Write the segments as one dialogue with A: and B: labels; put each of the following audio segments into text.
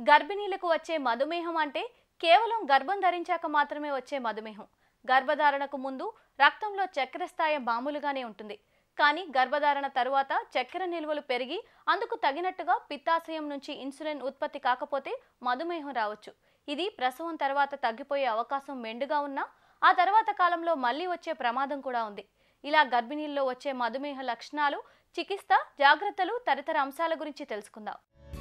A: గర్భిణీలకు వచ్చే మధుమేహం అంటే కేవలం గర్భం ధరించాక మాత్రమే వచ్చే మధుమేహం గర్భధారణకు ముందు రక్తంలో చక్కెర స్థాయి మామూలుగానే ఉంటుంది కానీ గర్భధారణ తరువాత చక్కెర నిల్వలు పెరిగి అందుకు తగినట్టుగా పిత్తాశయం నుంచి ఇన్సులిన్ ఉత్పత్తి కాకపోతే మధుమేహం రావచ్చు ఇది ప్రసవం తర్వాత తగ్గిపోయే అవకాశం మెండుగా ఉన్నా ఆ తర్వాత కాలంలో మళ్ళీ వచ్చే ప్రమాదం కూడా ఉంది ఇలా గర్భిణీల్లో వచ్చే మధుమేహ లక్షణాలు చికిత్స జాగ్రత్తలు తదితర అంశాల గురించి తెలుసుకుందాం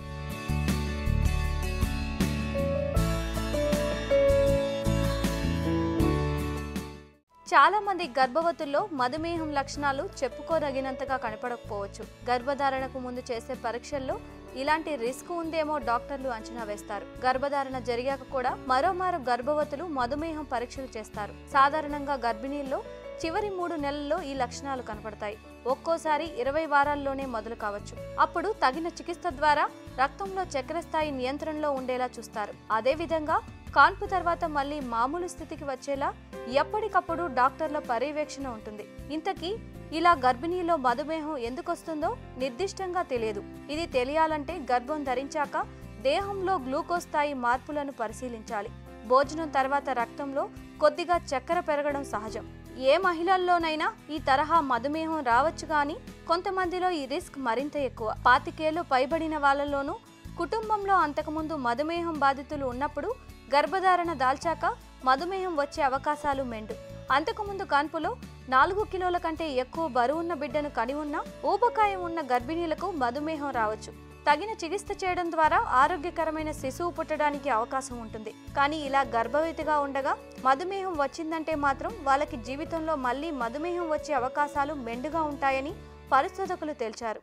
A: చాలా మంది గర్భవతుల్లో మధుమేహం లక్షణాలు చెప్పుకోదగినంతగా కనపడకపోవచ్చు గర్భధారణకు ముందు చేసే పరీక్షల్లో ఇలాంటి రిస్క్ ఉందేమో డాక్టర్లు అంచనా వేస్తారు గర్భధారణ జరిగాక కూడా మరోమారు గర్భవతులు మధుమేహం పరీక్షలు చేస్తారు సాధారణంగా గర్భిణీల్లో చివరి మూడు నెలల్లో ఈ లక్షణాలు కనపడతాయి ఒక్కోసారి ఇరవై వారాల్లోనే మొదలు కావచ్చు అప్పుడు తగిన చికిత్స ద్వారా రక్తంలో చక్కెర స్థాయి నియంత్రణలో ఉండేలా చూస్తారు అదేవిధంగా కాన్పు తర్వాత మళ్ళీ మామూలు స్థితికి వచ్చేలా ఎప్పటికప్పుడు డాక్టర్ల పర్యవేక్షణ ఉంటుంది ఇంతకీ ఇలా గర్భిణీలో మధుమేహం ఎందుకు వస్తుందో నిర్దిష్టంగా తెలియదు ఇది తెలియాలంటే గర్భం ధరించాక దేహంలో గ్లూకోజ్ స్థాయి మార్పులను పరిశీలించాలి భోజనం తర్వాత రక్తంలో కొద్దిగా చక్కెర పెరగడం సహజం ఏ మహిళల్లోనైనా ఈ తరహా మధుమేహం రావచ్చు కానీ కొంతమందిలో ఈ రిస్క్ మరింత ఎక్కువ పాతికేళ్లు పైబడిన వాళ్ళలోనూ కుటుంబంలో అంతకుముందు మధుమేహం బాధితులు ఉన్నప్పుడు గర్భధారణ దాల్చాక మధుమేహం వచ్చే అవకాశాలు మెండు అంతకుముందు కాన్పులో నాలుగు కిలోల కంటే ఎక్కువ బరువున్న బిడ్డను కని ఉన్న ఊబకాయం ఉన్న గర్భిణీలకు మధుమేహం రావచ్చు తగిన చికిత్స చేయడం ద్వారా ఆరోగ్యకరమైన శిశువు పుట్టడానికి అవకాశం ఉంటుంది కానీ ఇలా గర్భవతిగా ఉండగా మధుమేహం వచ్చిందంటే మాత్రం వాళ్ళకి జీవితంలో మళ్ళీ మధుమేహం వచ్చే అవకాశాలు మెండుగా ఉంటాయని పరిశోధకులు తేల్చారు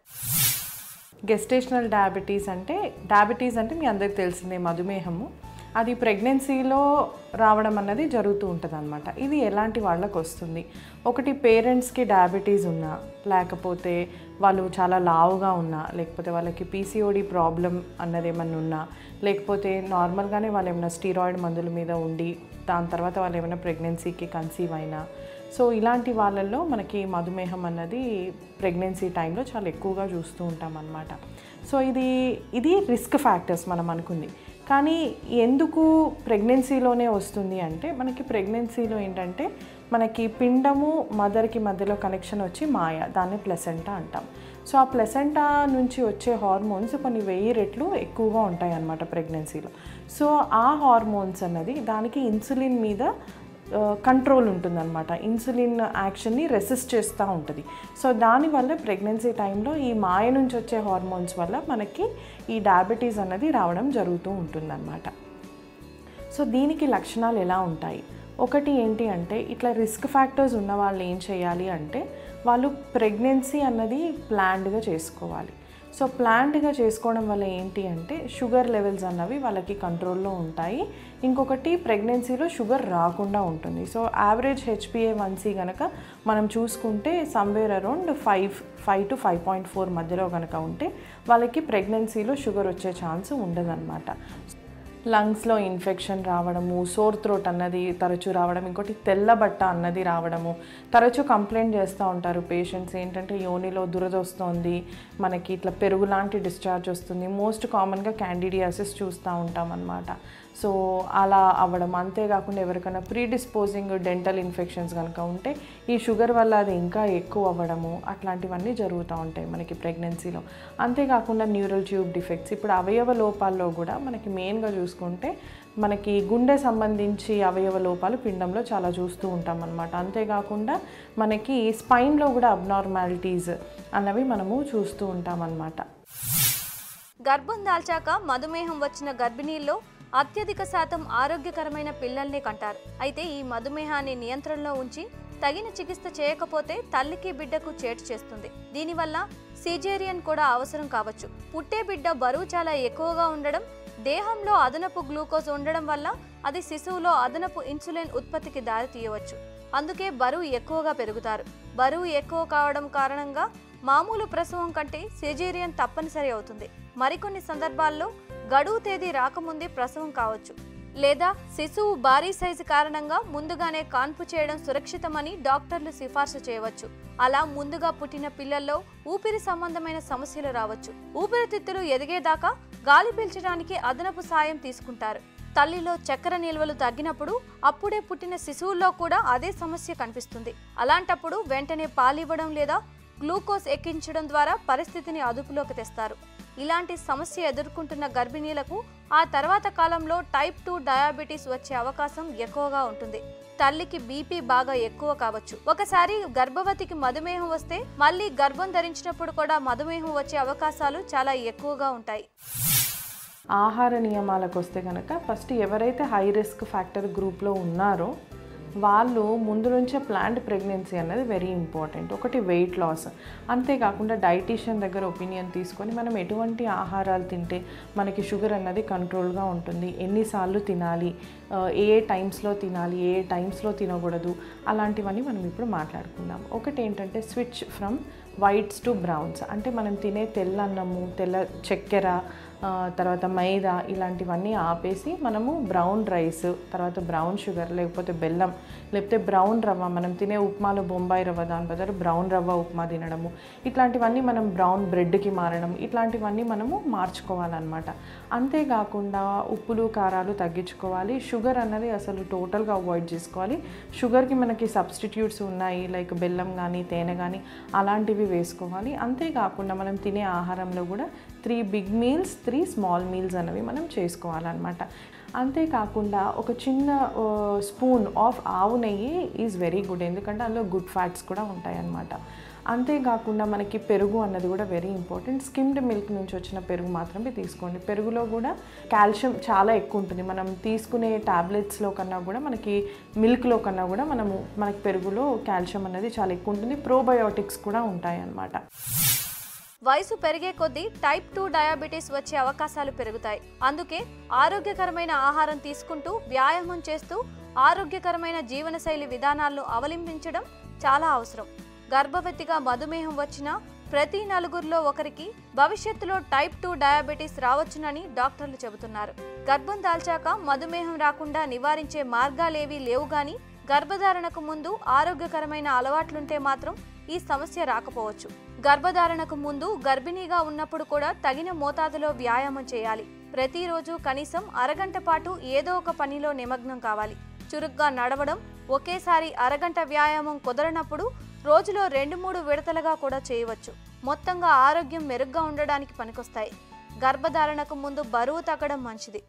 B: గెస్టేషనల్ డయాబెటీస్ అంటే డయాబెటీస్ అంటే మీ అందరికి తెలిసిందే మధుమేహము అది ప్రెగ్నెన్సీలో రావడం అన్నది జరుగుతూ ఉంటుంది అనమాట ఇది ఎలాంటి వాళ్ళకు వస్తుంది ఒకటి పేరెంట్స్కి డయాబెటీస్ ఉన్నా లేకపోతే వాళ్ళు చాలా లావుగా ఉన్నా లేకపోతే వాళ్ళకి పీసీఓడి ప్రాబ్లం అన్నది ఏమన్నా ఉన్నా లేకపోతే నార్మల్గానే వాళ్ళు ఏమైనా స్టీరాయిడ్ మందుల మీద ఉండి దాని తర్వాత వాళ్ళు ఏమైనా ప్రెగ్నెన్సీకి కన్సీవ్ అయినా సో ఇలాంటి వాళ్ళల్లో మనకి మధుమేహం అన్నది ప్రెగ్నెన్సీ టైంలో చాలా ఎక్కువగా చూస్తూ ఉంటాం అన్నమాట సో ఇది ఇది రిస్క్ ఫ్యాక్టర్స్ మనం అనుకుంది కానీ ఎందుకు ప్రెగ్నెన్సీలోనే వస్తుంది అంటే మనకి ప్రెగ్నెన్సీలో ఏంటంటే మనకి పిండము మదర్కి మధ్యలో కనెక్షన్ వచ్చి మాయ దాన్ని ప్లెసెంటా అంటాం సో ఆ ప్లెసెంటా నుంచి వచ్చే హార్మోన్స్ కొన్ని వెయ్యి రెట్లు ఎక్కువగా ఉంటాయి అన్నమాట ప్రెగ్నెన్సీలో సో ఆ హార్మోన్స్ అన్నది దానికి ఇన్సులిన్ మీద కంట్రోల్ ఉంటుందన్నమాట ఇన్సులిన్ యాక్షన్ని రెసిస్ట్ చేస్తూ ఉంటుంది సో దానివల్ల ప్రెగ్నెన్సీ టైంలో ఈ మాయ నుంచి వచ్చే హార్మోన్స్ వల్ల మనకి ఈ డయాబెటీస్ అన్నది రావడం జరుగుతూ ఉంటుందన్నమాట సో దీనికి లక్షణాలు ఎలా ఉంటాయి ఒకటి ఏంటి అంటే ఇట్లా రిస్క్ ఫ్యాక్టర్స్ ఉన్న వాళ్ళు ఏం చేయాలి అంటే వాళ్ళు ప్రెగ్నెన్సీ అన్నది ప్లాన్డ్గా చేసుకోవాలి సో ప్లాన్డ్గా చేసుకోవడం వల్ల ఏంటి అంటే షుగర్ లెవెల్స్ అన్నవి వాళ్ళకి కంట్రోల్లో ఉంటాయి ఇంకొకటి ప్రెగ్నెన్సీలో షుగర్ రాకుండా ఉంటుంది సో యావరేజ్ హెచ్పిఏ వన్సీ కనుక మనం చూసుకుంటే somewhere around five five to five point four మధ్యలో కనుక ఉంటే వాళ్ళకి ప్రెగ్నెన్సీలో షుగర్ వచ్చే ఛాన్స్ ఉండదన్నమాట లంగ్స్లో ఇన్ఫెక్షన్ రావడము సోర్ థ్రోట్ అన్నది తరచూ రావడం ఇంకోటి తెల్ల బట్ట అన్నది రావడము తరచూ కంప్లైంట్ చేస్తూ ఉంటారు పేషెంట్స్ ఏంటంటే యోనిలో దురద వస్తుంది మనకి ఇట్లా పెరుగు లాంటి డిశ్చార్జ్ వస్తుంది మోస్ట్ కామన్గా క్యాండిడియాసిస్ చూస్తూ ఉంటాం అన్నమాట సో అలా అవ్వడం అంతేకాకుండా ఎవరికైనా ప్రీడిస్పోజింగ్ డెంటల్ ఇన్ఫెక్షన్స్ కనుక ఉంటే ఈ షుగర్ వల్ల అది ఇంకా ఎక్కువ అవ్వడము అట్లాంటివన్నీ జరుగుతూ ఉంటాయి మనకి ప్రెగ్నెన్సీలో అంతేకాకుండా న్యూరల్ ట్యూబ్ డిఫెక్ట్స్ ఇప్పుడు అవయవ లోపాల్లో కూడా మనకి మెయిన్గా చూసుకుంటే మనకి గుండె సంబంధించి అవయవ లోపాలు పిండంలో చాలా చూస్తూ ఉంటాం అనమాట అంతేకాకుండా మనకి స్పైన్లో కూడా అబ్నార్మాలిటీస్ అన్నవి మనము చూస్తూ ఉంటాం అన్నమాట
A: గర్భం దాల్చాక మధుమేహం వచ్చిన గర్భిణీల్లో అత్యధిక శాతం ఆరోగ్యకరమైన పిల్లల్ని కంటారు అయితే ఈ మధుమేహాన్ని నియంత్రణలో ఉంచి తగిన చికిత్స చేయకపోతే తల్లికి బిడ్డకు చేటు చేస్తుంది దీనివల్ల సిజేరియన్ కూడా అవసరం కావచ్చు పుట్టే బిడ్డ బరువు చాలా ఎక్కువగా ఉండడం దేహంలో అదనపు గ్లూకోజ్ ఉండడం వల్ల అది శిశువులో అదనపు ఇన్సులిన్ ఉత్పత్తికి దారి తీయవచ్చు అందుకే బరువు ఎక్కువగా పెరుగుతారు బరువు ఎక్కువ కావడం కారణంగా మామూలు ప్రసవం కంటే సిజేరియన్ తప్పనిసరి అవుతుంది మరికొన్ని సందర్భాల్లో గడువు తేదీ రాకముందే ప్రసవం కావచ్చు లేదా శిశువు భారీ సైజు కారణంగా ముందుగానే కాన్పు చేయడం సురక్షితమని డాక్టర్లు సిఫార్సు చేయవచ్చు అలా ముందుగా పుట్టిన పిల్లల్లో ఊపిరి సంబంధమైన సమస్యలు రావచ్చు ఊపిరితిత్తులు ఎదిగేదాకా గాలి పీల్చడానికి అదనపు సాయం తీసుకుంటారు తల్లిలో చక్కెర నిల్వలు తగ్గినప్పుడు అప్పుడే పుట్టిన శిశువుల్లో కూడా అదే సమస్య కనిపిస్తుంది అలాంటప్పుడు వెంటనే పాలివ్వడం లేదా గ్లూకోజ్ ఎక్కించడం ద్వారా పరిస్థితిని అదుపులోకి తెస్తారు ఇలాంటి సమస్య ఎదుర్కొంటున్న గర్భిణీలకు ఆ తర్వాత కాలంలో టైప్ టూ డయాబెటీస్ వచ్చే అవకాశం ఎక్కువగా ఉంటుంది తల్లికి బీపీ బాగా ఎక్కువ కావచ్చు ఒకసారి గర్భవతికి మధుమేహం వస్తే మళ్ళీ గర్భం ధరించినప్పుడు కూడా మధుమేహం వచ్చే అవకాశాలు చాలా ఎక్కువగా ఉంటాయి
B: ఆహార నియమాలకు వస్తే కనుక ఫస్ట్ ఎవరైతే హై రిస్క్ ఫ్యాక్టర్ గ్రూప్లో ఉన్నారో వాళ్ళు ముందు నుంచే ప్లాంట్ ప్రెగ్నెన్సీ అన్నది వెరీ ఇంపార్టెంట్ ఒకటి వెయిట్ లాస్ అంతేకాకుండా డైటీషియన్ దగ్గర ఒపీనియన్ తీసుకొని మనం ఎటువంటి ఆహారాలు తింటే మనకి షుగర్ అన్నది కంట్రోల్గా ఉంటుంది ఎన్నిసార్లు తినాలి ఆ, ఏ ఏ టైమ్స్లో తినాలి ఏ ఏ టైమ్స్లో తినకూడదు అలాంటివన్నీ మనం ఇప్పుడు మాట్లాడుకుందాం ఒకటి ఏంటంటే switch from whites to browns అంటే మనం తినే తెల్ల అన్నము తెల్ల చక్కెర ఆ, తర్వాత మైదా ఇలాంటివన్నీ ఆపేసి మనము బ్రౌన్ రైస్ తర్వాత బ్రౌన్ షుగర్ లేకపోతే బెల్లం లేకపోతే బ్రౌన్ రవ్వ మనం తినే ఉప్మాలో బొంబాయి రవ్వ దాని బదులు బ్రౌన్ రవ్వ ఉప్మా తినడము ఇట్లాంటివన్నీ మనం బ్రౌన్ బ్రెడ్కి మారడం ఇట్లాంటివన్నీ మనము మార్చుకోవాలన్నమాట అంతేకాకుండా ఉప్పులు కారాలు తగ్గించుకోవాలి షుగర్ అన్నది అసలు టోటల్గా అవాయిడ్ చేసుకోవాలి షుగర్కి మనకి సబ్స్టిట్యూట్స్ ఉన్నాయి లైక్ బెల్లం కానీ తేనె కానీ అలాంటివి వేసుకోవాలి అంతేకాకుండా మనం తినే ఆహారంలో కూడా three big meals three small meals అనేవి మనం చేసుకోవాలన్నమాట అంతేకాకుండా ఒక చిన్న స్పూన్ ఆఫ్ ఆవు నెయ్యి ఈజ్ వెరీ గుడ్ ఎందుకంటే అందులో గుడ్ ఫ్యాట్స్ కూడా ఉంటాయన్నమాట అంతేకాకుండా మనకి పెరుగు అన్నది కూడా వెరీ ఇంపార్టెంట్ స్కిమ్డ్ మిల్క్ నుంచి వచ్చిన పెరుగు మాత్రమే తీసుకోండి పెరుగులో కూడా కాల్షియం చాలా ఎక్కువ ఉంటుంది మనం తీసుకునే టాబ్లెట్స్లో కన్నా కూడా మనకి మిల్క్లో కన్నా కూడా మనము మనకి పెరుగులో కాల్షియం అనేది చాలా ఎక్కువ ఉంటుంది ప్రోబయోటిక్స్ కూడా ఉంటాయి అన్నమాట
A: వయసు పెరిగే కొద్దీ టైప్ టూ డయాబెటీస్ వచ్చే అవకాశాలు పెరుగుతాయి అందుకే ఆరోగ్యకరమైన ఆహారం తీసుకుంటూ వ్యాయామం చేస్తూ ఆరోగ్యకరమైన జీవనశైలి విధానాలను అవలంబించడం చాలా అవసరం గర్భవతిగా మధుమేహం వచ్చినా ప్రతి నలుగురిలో ఒకరికి భవిష్యత్తులో టైప్ టూ డయాబెటీస్ రావచ్చునని డాక్టర్లు చెబుతున్నారు గర్భం దాల్చాక మధుమేహం రాకుండా నివారించే మార్గాలేవీ లేవు గాని గర్భధారణకు ముందు ఆరోగ్యకరమైన అలవాట్లుంటే మాత్రం ఈ సమస్య రాకపోవచ్చు గర్భధారణకు ముందు గర్భిణీగా ఉన్నప్పుడు కూడా తగిన మోతాదులో వ్యాయామం చేయాలి ప్రతిరోజు కనీసం అరగంట పాటు ఏదో ఒక పనిలో నిమగ్నం కావాలి చురుగ్గా నడవడం ఒకేసారి అరగంట వ్యాయామం కుదరనప్పుడు రోజులో రెండు మూడు విడతలుగా కూడా చేయవచ్చు మొత్తంగా ఆరోగ్యం మెరుగ్గా ఉండడానికి పనికొస్తాయి గర్భధారణకు ముందు బరువు తగ్గడం మంచిది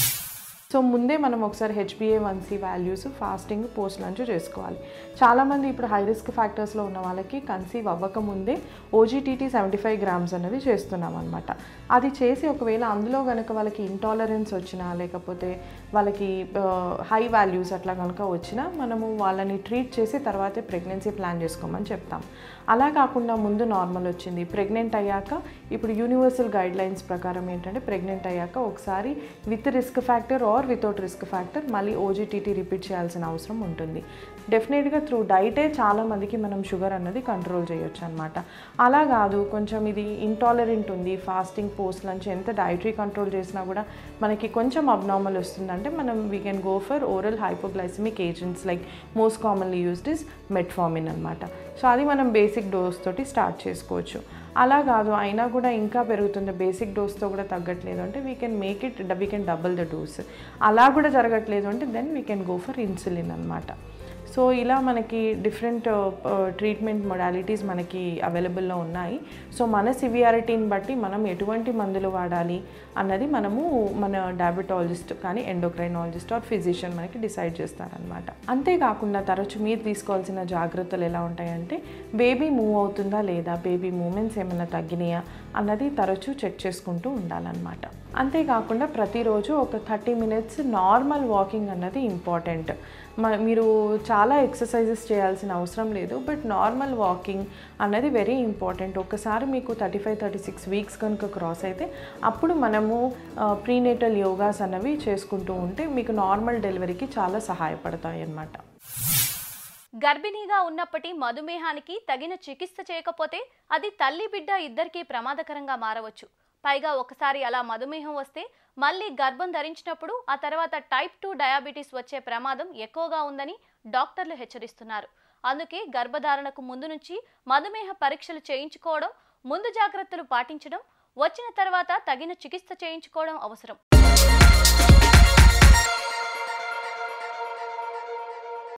B: సో ముందే మనం ఒకసారి HBA one C values fasting post lunch చేసుకోవాలి చాలామంది ఇప్పుడు హై రిస్క్ ఫ్యాక్టర్స్లో ఉన్న వాళ్ళకి కన్సీవ్ అవ్వక ముందే ఓజీటీటీ సెవెంటీ ఫైవ్ గ్రామ్స్ అనేది చేస్తున్నాం అనమాట అది చేసి ఒకవేళ అందులో కనుక వాళ్ళకి ఇంటాలరెన్స్ వచ్చినా లేకపోతే వాళ్ళకి హై వాల్యూస్ అట్లా కనుక వచ్చినా మనము వాళ్ళని ట్రీట్ చేసి తర్వాతే ప్రెగ్నెన్సీ ప్లాన్ చేసుకోమని చెప్తాం అలా కాకుండా ముందు నార్మల్ వచ్చింది ప్రెగ్నెంట్ అయ్యాక ఇప్పుడు యూనివర్సల్ గైడ్ లైన్స్ ప్రకారం ఏంటంటే ప్రెగ్నెంట్ అయ్యాక ఒకసారి with risk factor or without risk factor మళ్ళీ ఓజీటీటీ రిపీట్ చేయాల్సిన అవసరం ఉంటుంది డెఫినెట్గా త్రూ డైటే చాలా మందికి మనం షుగర్ అన్నది కంట్రోల్ చేయొచ్చు అనమాట అలా కాదు కొంచెం ఇది ఇంటాలరెంట్ ఉంది ఫాస్టింగ్ పోస్ట్ లంచ్ ఎంత డైటరీ కంట్రోల్ చేసినా కూడా మనకి కొంచెం అబ్నార్మల్ వస్తుందంటే మనం we can go for oral hypoglycemic agents like most commonly used is metformin అనమాట సో అది మనం బేసిక్ డోస్ తోటి స్టార్ట్ చేసుకోవచ్చు అలా కాదు అయినా కూడా ఇంకా పెరుగుతుంది బేసిక్ డోస్తో కూడా తగ్గట్లేదు అంటే we can make it we can double the dose అలా కూడా జరగట్లేదు అంటే then we can go for insulin అనమాట సో ఇలా మనకి డిఫరెంట్ ట్రీట్మెంట్ మొడాలిటీస్ మనకి అవైలబుల్లో ఉన్నాయి సో మన సివియారిటీని బట్టి మనం ఎటువంటి మందులు వాడాలి అన్నది మనము మన డయాబెటాలజిస్ట్ కానీ ఎండోక్రైనాలజిస్ట్ ఆర్ ఫిజిషియన్ మనకి డిసైడ్ చేస్తారనమాట అంతేకాకుండా తరచు మీరు తీసుకోవాల్సిన జాగ్రత్తలు ఎలా ఉంటాయంటే బేబీ మూవ్ అవుతుందా లేదా బేబీ మూమెంట్స్ ఏమైనా తగ్గినాయా అన్నది తరచూ చెక్ చేసుకుంటూ ఉండాలన్నమాట అంతేకాకుండా ప్రతిరోజు ఒక థర్టీ మినిట్స్ నార్మల్ వాకింగ్ అన్నది ఇంపార్టెంట్ మ మీరు చాలా ఎక్సర్సైజెస్ చేయాల్సిన అవసరం లేదు బట్ నార్మల్ వాకింగ్ అన్నది వెరీ ఇంపార్టెంట్ ఒకసారి మీకు thirty five thirty six weeks కనుక క్రాస్ అయితే అప్పుడు మనము ప్రీనేటల్ యోగాస్ అన్నవి చేసుకుంటూ ఉంటే మీకు నార్మల్ డెలివరీకి చాలా సహాయపడతాయి అన్నమాట
A: గర్భిణీగా ఉన్నప్పటి మధుమేహానికి తగిన చికిత్స చేయకపోతే అది తల్లి బిడ్డ ఇద్దరికీ ప్రమాదకరంగా మారవచ్చు పైగా ఒకసారి అలా మధుమేహం వస్తే మళ్ళీ గర్భం ధరించినప్పుడు ఆ తర్వాత టైప్ టూ డయాబెటీస్ వచ్చే ప్రమాదం ఎక్కువగా ఉందని డాక్టర్లు హెచ్చరిస్తున్నారు అందుకే గర్భధారణకు ముందు నుంచి మధుమేహ పరీక్షలు చేయించుకోవడం ముందు జాగ్రత్తలు పాటించడం వచ్చిన తర్వాత తగిన చికిత్స చేయించుకోవడం అవసరం